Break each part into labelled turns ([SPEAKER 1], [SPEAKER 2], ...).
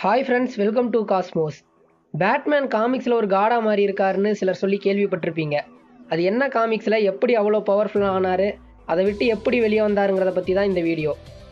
[SPEAKER 1] hi friends welcome to Cosmos Batman காமிக்ஸில் ஒரு காடா மாதிரி இருக்காருன்னு சிலர் சொல்லி கேள்விப்பட்டிருப்பீங்க அது என்ன காமிக்ஸில் எப்படி அவ்வளோ பவர்ஃபுல்லாக ஆனார் அதை விட்டு எப்படி வெளியே வந்தாருங்கிறத பற்றி தான் இந்த வீடியோ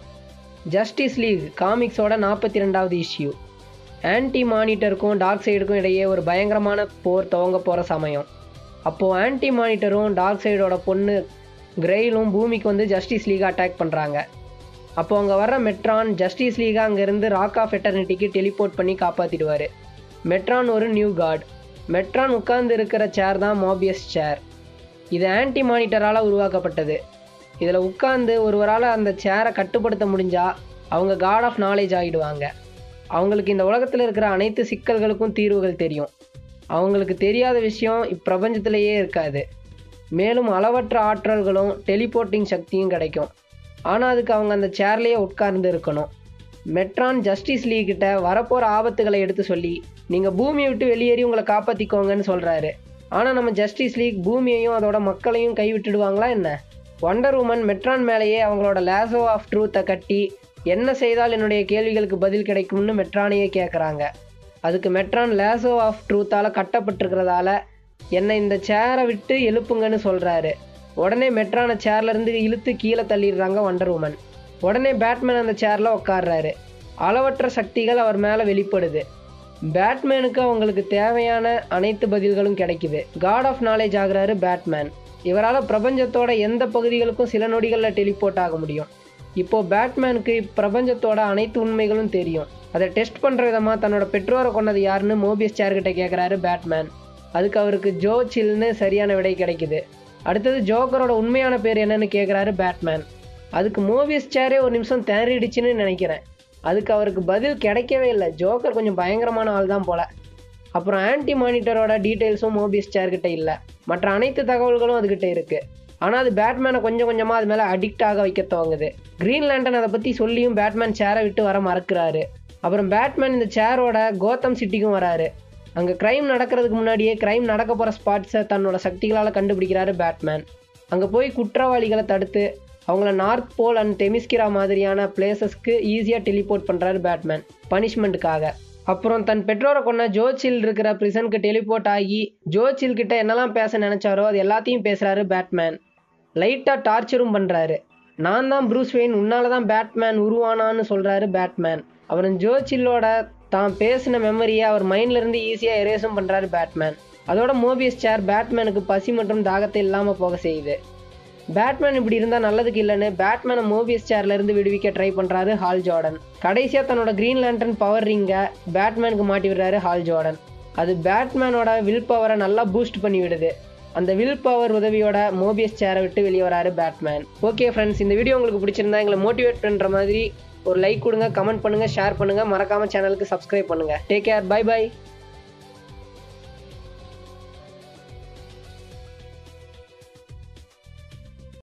[SPEAKER 1] ஜஸ்டிஸ் லீக் காமிக்ஸோட நாற்பத்தி ரெண்டாவது இஷ்யூ ஆன்டி மானிட்டருக்கும் டார்க் சைடுக்கும் இடையே ஒரு பயங்கரமான போர் துவங்க போகிற சமயம் அப்போது ஆன்டி மானிட்டரும் டார்க் சைடோட பொண்ணு கிரெயிலும் பூமிக்கு வந்து ஜஸ்டிஸ் லீகை அட்டாக் பண்ணுறாங்க அப்போ அங்கே வர்ற மெட்ரான் ஜஸ்டிஸ் லீகா அங்கேருந்து ராக் ஆஃப் எட்டர்னிட்டிக்கு டெலிபோர்ட் பண்ணி காப்பாற்றிடுவார் மெட்ரான் ஒரு நியூ காட் மெட்ரான் உட்கார்ந்து இருக்கிற சேர் தான் மாபியஸ் சேர் இது ஆன்டி மானிட்டரால் உருவாக்கப்பட்டது இதில் உட்கார்ந்து ஒருவரால் அந்த சேரை கட்டுப்படுத்த முடிஞ்சா அவங்க காட் ஆஃப் நாலேஜ் ஆகிடுவாங்க அவங்களுக்கு இந்த உலகத்தில் இருக்கிற அனைத்து சிக்கல்களுக்கும் தீர்வுகள் தெரியும் அவங்களுக்கு தெரியாத விஷயம் இப்பிரபஞ்சத்திலேயே இருக்காது மேலும் அளவற்ற ஆற்றல்களும் டெலிபோர்ட்டிங் சக்தியும் கிடைக்கும் ஆனால் அதுக்கு அவங்க அந்த சேர்லேயே உட்கார்ந்து இருக்கணும் மெட்ரான் ஜஸ்டிஸ் லீக் கிட்ட வரப்போகிற ஆபத்துகளை எடுத்து சொல்லி நீங்கள் பூமியை விட்டு வெளியேறி உங்களை காப்பாற்றிக்கோங்கன்னு சொல்கிறாரு ஆனால் நம்ம ஜஸ்டிஸ் லீக் பூமியையும் அதோட மக்களையும் கைவிட்டுடுவாங்களா என்ன ஒண்டர் உமன் மெட்ரான் மேலேயே அவங்களோட லேசோ ஆஃப் ட்ரூத்தை கட்டி என்ன செய்தால் என்னுடைய கேள்விகளுக்கு பதில் கிடைக்கும்னு மெட்ரானையே கேட்குறாங்க அதுக்கு மெட்ரான் லேசோ ஆஃப் ட்ரூத்தால் கட்டப்பட்டிருக்கிறதால என்னை இந்த சேரை விட்டு எழுப்புங்கன்னு சொல்கிறாரு உடனே மெட்ரானை சேர்லேருந்து இழுத்து கீழே தள்ளிடுறாங்க வண்டர் உமன் உடனே பேட்மேன் அந்த சேரில் உட்கார்றாரு அளவற்ற சக்திகள் அவர் மேலே வெளிப்படுது பேட்மேனுக்கு அவங்களுக்கு தேவையான அனைத்து பதில்களும் கிடைக்குது காட் ஆஃப் நாலேஜ் ஆகுறாரு பேட்மேன் இவரால் பிரபஞ்சத்தோட எந்த பகுதிகளுக்கும் சில நொடிகளில் டெலிபோர்ட் ஆக முடியும் இப்போது பேட்மேனுக்கு பிரபஞ்சத்தோட அனைத்து உண்மைகளும் தெரியும் அதை டெஸ்ட் பண்ணுற விதமாக தன்னோட பெற்றோரை கொண்டது யாருன்னு மோபியஸ் சேர்கிட்ட கேட்குறாரு பேட்மேன் அதுக்கு அவருக்கு ஜோ சில்னு சரியான விடை கிடைக்குது அடுத்தது ஜோக்கரோட உண்மையான பேர் என்னன்னு கேட்குறாரு பேட்மேன் அதுக்கு மோபியஸ் சேரே ஒரு நிமிஷம் தேறிடுச்சுன்னு நினைக்கிறேன் அதுக்கு அவருக்கு பதில் கிடைக்கவே இல்லை ஜோக்கர் கொஞ்சம் பயங்கரமான ஆள் தான் போல அப்புறம் ஆன்டி மானிட்டரோட டீட்டெயில்ஸும் மோபியஸ் சேர்கிட்ட இல்லை மற்ற அனைத்து தகவல்களும் அதுகிட்ட இருக்கு ஆனால் அது பேட்மேனை கொஞ்சம் கொஞ்சமாக அது மேலே அடிக்ட் ஆக வைக்க துவங்குது க்ரீன் லேண்டன் அதை பற்றி சொல்லியும் பேட்மேன் சேரை விட்டு வர மறக்கிறாரு அப்புறம் பேட்மேன் இந்த சேரோட கோத்தம் சிட்டிக்கும் வராரு அங்கே க்ரைம் நடக்கிறதுக்கு முன்னாடியே க்ரைம் நடக்க போகிற ஸ்பாட்ஸை தன்னோட சக்திகளால் கண்டுபிடிக்கிறாரு பேட்மேன் அங்கே போய் குற்றவாளிகளை தடுத்து அவங்கள நார்த் போல் அண்ட் டெமிஸ்கிரா மாதிரியான பிளேசஸ்க்கு ஈஸியாக டெலிபோர்ட் பண்ணுறாரு பேட்மேன் பனிஷ்மெண்ட்டுக்காக அப்புறம் தன் பெற்றோரை கொண்ட ஜோச்சில் இருக்கிற பிரிசனுக்கு டெலிபோர்ட் ஆகி ஜோச்சில் கிட்ட என்னெல்லாம் பேச நினைச்சாரோ அது எல்லாத்தையும் பேசுறாரு பேட்மேன் லைட்டாக டார்ச்சரும் பண்ணுறாரு நான் தான் ப்ரூஸ் வெயின் உன்னால தான் பேட்மேன் உருவானான்னு சொல்கிறாரு பேட்மேன் அப்புறம் ஜோச்சில்லோட தான் பேசின மெமரியை அவர் மைண்ட்ல இருந்து ஈஸியாக எரேஸும் பண்ணுறாரு பேட்மேன் அதோட மோபியஸ் சேர் பேட்மேனுக்கு பசி மற்றும் தாகத்தை இல்லாமல் போக செய்யுது பேட்மேன் இப்படி இருந்தால் நல்லதுக்கு இல்லைன்னு பேட்மேனை மோபியஸ் சேர்ல இருந்து விடுவிக்க ட்ரை பண்ணுறாரு ஹால் ஜார்டன் கடைசியாக தன்னோட க்ரீன் லேண்டன் பவர் ரிங்கை பேட்மேனுக்கு மாட்டி விடுறாரு ஹால் ஜார்டன் அது பேட்மேனோட வில் பவரை நல்லா பூஸ்ட் பண்ணி விடுது அந்த வில் பவர் உதவியோட மோபியஸ் சேரை விட்டு வெளியே வராரு பேட்மேன் ஓகே ஃப்ரெண்ட்ஸ் இந்த வீடியோ உங்களுக்கு பிடிச்சிருந்தா எங்களை மோட்டிவேட் பண்ணுற மாதிரி ஒரு லைக் கொடுங்க கமெண்ட் பண்ணுங்க ஷேர் பண்ணுங்க மறக்காம சேனலுக்கு சப்ஸ்கிரைப் பண்ணுங்க டேக் கேர் பை பை